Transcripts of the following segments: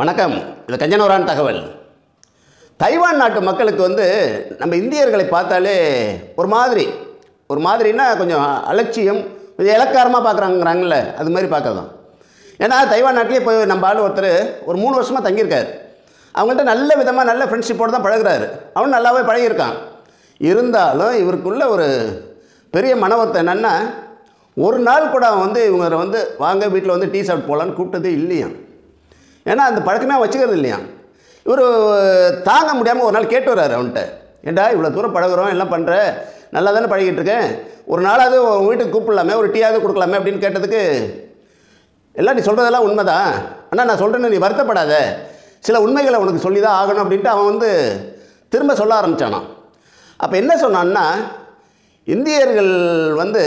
வணக்கம் இது கஞ்சனவரான் தகவல் தைவான் நாட்டு மக்களுக்கு வந்து நம்ம இந்தியர்களை பார்த்தாலே ஒரு மாதிரி ஒரு மாதிரின்னா கொஞ்சம் அலட்சியம் கொஞ்சம் இலக்காரமாக பார்க்குறாங்கிறாங்கல்ல அது மாதிரி பார்க்கறதான் ஏன்னா தைவான் நாட்டிலே போய் நம்ம ஆள் ஒருத்தர் ஒரு மூணு வருஷமாக தங்கியிருக்காரு அவங்கள்ட்ட நல்ல விதமாக நல்ல ஃப்ரெண்ட்ஷிப்போடு தான் பழகுறாரு அவன் நல்லாவே பழகியிருக்கான் இருந்தாலும் இவருக்குள்ள ஒரு பெரிய மன வருத்தம் என்னென்னா ஒரு நாள் கூட அவன் வந்து இவங்க வந்து வாங்க வீட்டில் வந்து டீ சாப்பிட்டு போகலான்னு கூப்பிட்டதே இல்லையாம் ஏன்னா அந்த பழக்கமே அவன் வச்சுக்கிறது இல்லையா இவர் தாங்க முடியாமல் ஒரு நாள் கேட்டு வர்றாரு அவன்கிட்ட ஏண்டா இவ்வளோ தூரம் பழகுறோம் எல்லாம் பண்ணுற நல்லா தானே பழகிட்டு இருக்கேன் ஒரு நாளாவது உன் வீட்டுக்கு கூப்பிடலாமே ஒரு டீயாவது கொடுக்கலாமே அப்படின்னு கேட்டதுக்கு எல்லாம் நீ சொல்கிறதெல்லாம் உண்மைதான் ஆனால் நான் சொல்கிறேன்னு நீ வருத்தப்படாத சில உண்மைகளை உனக்கு சொல்லி தான் ஆகணும் அப்படின்ட்டு அவன் வந்து திரும்ப சொல்ல ஆரம்பித்தானான் அப்போ என்ன சொன்னான்னா இந்தியர்கள் வந்து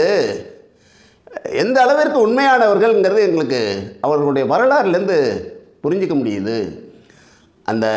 எந்த அளவிற்கு உண்மையானவர்கள்ங்கிறது எங்களுக்கு அவர்களுடைய வரலாறுலேருந்து புரிஞ்சிக்க முடியுது அந்த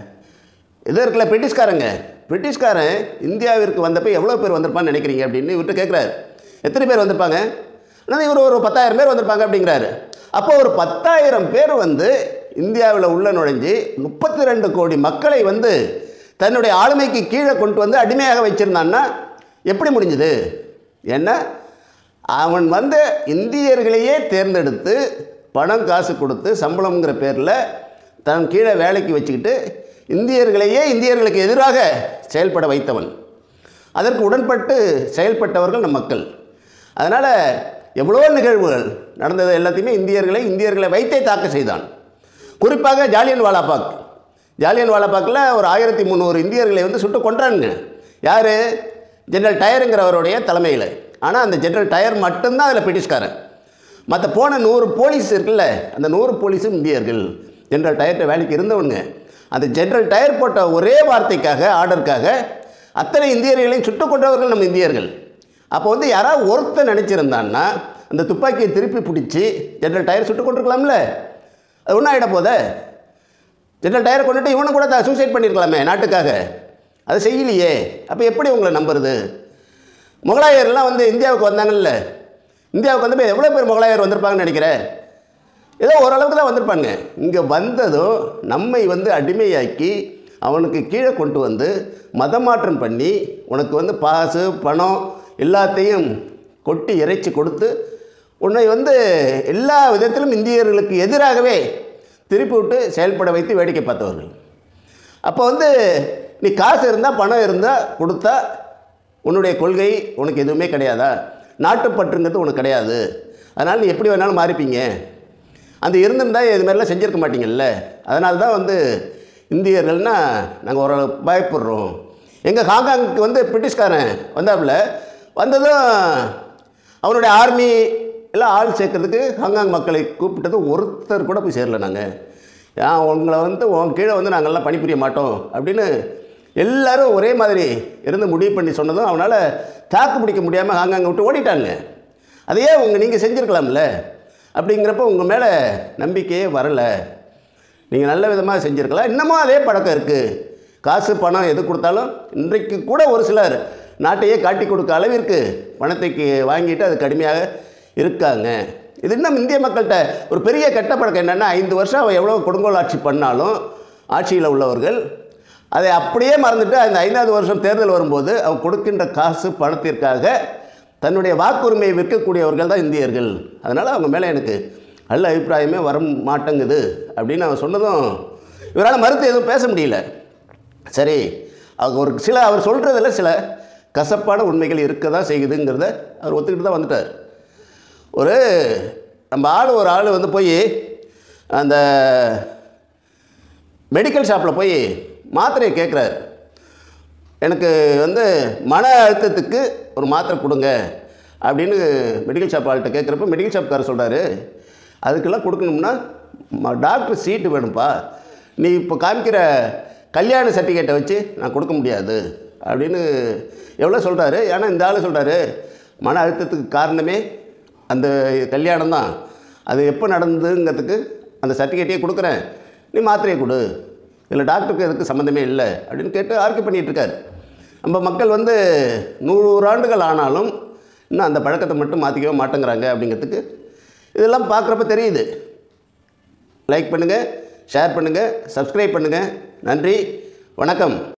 இது இருக்குல்ல பிரிட்டிஷ்காரங்க பிரிட்டிஷ்காரன் இந்தியாவிற்கு வந்தப்போ எவ்வளோ பேர் வந்திருப்பான்னு நினைக்கிறீங்க அப்படின்னு இவர்கிட்ட கேட்குறாரு எத்தனை பேர் வந்திருப்பாங்க ஆனால் இவர் ஒரு பத்தாயிரம் பேர் வந்திருப்பாங்க அப்படிங்கிறாரு அப்போ ஒரு பத்தாயிரம் பேர் வந்து இந்தியாவில் உள்ள நுழைஞ்சு முப்பத்தி ரெண்டு கோடி மக்களை வந்து தன்னுடைய ஆளுமைக்கு கீழே கொண்டு வந்து அடிமையாக வச்சுருந்தான்னா எப்படி முடிஞ்சுது ஏன்னா அவன் வந்து இந்தியர்களையே தேர்ந்தெடுத்து பணம் காசு கொடுத்து சம்பளம்ங்கிற பேரில் தன் கீழே வேலைக்கு வச்சுக்கிட்டு இந்தியர்களையே இந்தியர்களுக்கு எதிராக செயல்பட வைத்தவன் அதற்கு உடன்பட்டு செயல்பட்டவர்கள் நம் மக்கள் அதனால் எவ்வளோ நிகழ்வுகள் நடந்தது எல்லாத்தையுமே இந்தியர்களை இந்தியர்களை வைத்தே தாக்க செய்தான் குறிப்பாக ஜாலியன் வாலாபாக் ஜாலியன் வாலாபாக்கில் ஒரு ஆயிரத்தி முந்நூறு இந்தியர்களை வந்து சுட்டு கொன்றானுங்க யார் ஜெனரல் டயருங்கிறவருடைய தலைமையில் ஆனால் அந்த ஜெனரல் டயர் மட்டும்தான் அதில் பிரிட்டிஷ்காரன் மற்ற போன நூறு போலீஸ் இருக்குல்ல அந்த நூறு போலீஸும் இந்தியர்கள் ஜெனரல் டயர்கிட்ட வேலைக்கு இருந்தவனுங்க அந்த ஜெனரல் டயர் போட்ட ஒரே வார்த்தைக்காக ஆர்டருக்காக அத்தனை இந்தியர்களையும் சுட்டு கொண்டவர்கள் நம்ம இந்தியர்கள் அப்போ வந்து யாராவது ஒருத்தர் நினச்சிருந்தான்னா அந்த துப்பாக்கியை திருப்பி பிடிச்சி ஜெனரல் டயர் சுட்டு கொண்டிருக்கலாம்ல அது ஒன்றும் ஆகிட போதே ஜெனரல் டயரை கொண்டுட்டு இவனை கூட சூசைட் பண்ணியிருக்கலாமே நாட்டுக்காக அதை செய்யலையே அப்போ எப்படி உங்களை நம்புறது முகலாயர்லாம் வந்து இந்தியாவுக்கு வந்தாங்கல்ல இந்தியாவுக்கு வந்து எவ்வளோ பேர் முகலாயர் வந்திருப்பாங்கன்னு நினைக்கிறேன் ஏதோ ஓரளவுக்கு தான் வந்திருப்பாங்க இங்கே வந்ததும் நம்மை வந்து அடிமையாக்கி அவனுக்கு கீழே கொண்டு வந்து மதமாற்றம் பண்ணி உனக்கு வந்து பாசு பணம் எல்லாத்தையும் கொட்டி இறைச்சி கொடுத்து உன்னை வந்து எல்லா விதத்திலும் இந்தியர்களுக்கு எதிராகவே திருப்பி விட்டு செயல்பட வைத்து வேடிக்கை பார்த்தவர்கள் அப்போ வந்து நீ காசு இருந்தால் பணம் இருந்தால் கொடுத்தா உன்னுடைய கொள்கை உனக்கு எதுவுமே கிடையாதா நாட்டுப்பற்றுங்கிறது உனக்கு கிடையாது அதனால் நீ எப்படி வேணாலும் மாறிப்பீங்க அந்த இருந்திருந்தால் இது மாதிரிலாம் செஞ்சுருக்க மாட்டீங்கல்ல அதனால தான் வந்து இந்தியர்கள்னா நாங்கள் ஒரு பயப்படுறோம் எங்கள் ஹாங்காங்க்கு வந்து பிரிட்டிஷ்காரன் வந்தாப்புல வந்ததும் அவனுடைய ஆர்மி எல்லாம் ஆள் சேர்க்கறதுக்கு ஹாங்காங் மக்களை கூப்பிட்டது ஒருத்தர் கூட போய் சேரல நாங்கள் ஏன் உங்களை வந்து உன் கீழே வந்து நாங்கள்லாம் பணிபுரிய மாட்டோம் அப்படின்னு எல்லாரும் ஒரே மாதிரி இருந்து முடிவு பண்ணி சொன்னதும் அவனால் தாக்கு பிடிக்க முடியாமல் ஹாங்காங் விட்டு ஓடிட்டாங்க அதையே உங்கள் நீங்கள் செஞ்சுருக்கலாம்ல அப்படிங்கிறப்ப உங்கள் மேலே நம்பிக்கையே வரலை நீங்கள் நல்ல விதமாக செஞ்சுருக்கலாம் இன்னமும் அதே பழக்கம் இருக்குது காசு பணம் எது கொடுத்தாலும் இன்றைக்கு கூட ஒரு சிலர் நாட்டையே காட்டி கொடுக்க அளவிற்கு பணத்தைக்கு வாங்கிட்டு அது கடுமையாக இருக்காங்க இது இன்னும் இந்திய மக்கள்கிட்ட ஒரு பெரிய கெட்ட பழக்கம் என்னென்னா ஐந்து வருஷம் அவன் எவ்வளோ கொடுங்கோல் ஆட்சி பண்ணாலும் ஆட்சியில் உள்ளவர்கள் அதை அப்படியே மறந்துட்டு அந்த ஐந்தாவது வருஷம் தேர்தல் வரும்போது அவன் கொடுக்கின்ற காசு பணத்திற்காக தன்னுடைய வாக்குரிமையை விற்கக்கூடியவர்கள் தான் இந்தியர்கள் அதனால் அவங்க மேலே எனக்கு நல்ல அபிப்பிராயமே வர மாட்டேங்குது அப்படின்னு அவன் சொன்னதும் இவரால் மறுத்து எதுவும் பேச முடியல சரி அவங்க ஒரு சில அவர் சொல்கிறதில் சில கசப்பான உண்மைகள் இருக்க தான் செய்யுதுங்கிறத அவர் ஒத்துக்கிட்டு தான் வந்துட்டார் ஒரு நம்ம ஆள் ஒரு ஆள் வந்து போய் அந்த மெடிக்கல் ஷாப்பில் போய் மாத்திரையை கேட்குறாரு எனக்கு வந்து மன அழுத்தத்துக்கு ஒரு மாத்திரை கொடுங்க அப்படின்னு மெடிக்கல் ஷாப் ஆள்கிட்ட கேட்குறப்ப மெடிக்கல் ஷாப்காரர் சொல்கிறாரு அதுக்கெல்லாம் கொடுக்கணும்னா ம- டாக்டர் சீட்டு வேணும்ப்பா நீ இப்போ காமிக்கிற கல்யாண சர்டிஃபிகேட்டை வச்சு நான் கொடுக்க முடியாது அப்படின்னு எவ்வளோ சொல்கிறாரு ஏன்னா இந்த ஆள் சொல்கிறாரு மன அழுத்தத்துக்கு காரணமே அந்த கல்யாணம் தான் அது எப்போ நடந்ததுங்கிறதுக்கு அந்த சர்டிஃபிகேட்டையே கொடுக்குறேன் நீ மாத்திரையை கொடு இதில் டாக்டருக்கு எதுக்கு சம்மந்தமே இல்லை அப்படின்னு கேட்டு ஆர்கியூ பண்ணிகிட்டு இருக்காரு நம்ம மக்கள் வந்து நூறு ஆண்டுகள் ஆனாலும் இன்னும் அந்த பழக்கத்தை மட்டும் மாற்றிக்கவே மாட்டேங்கிறாங்க அப்படிங்கிறதுக்கு இதெல்லாம் பார்க்குறப்ப தெரியுது லைக் பண்ணுங்கள் ஷேர் பண்ணுங்கள் சப்ஸ்கிரைப் பண்ணுங்கள் நன்றி வணக்கம்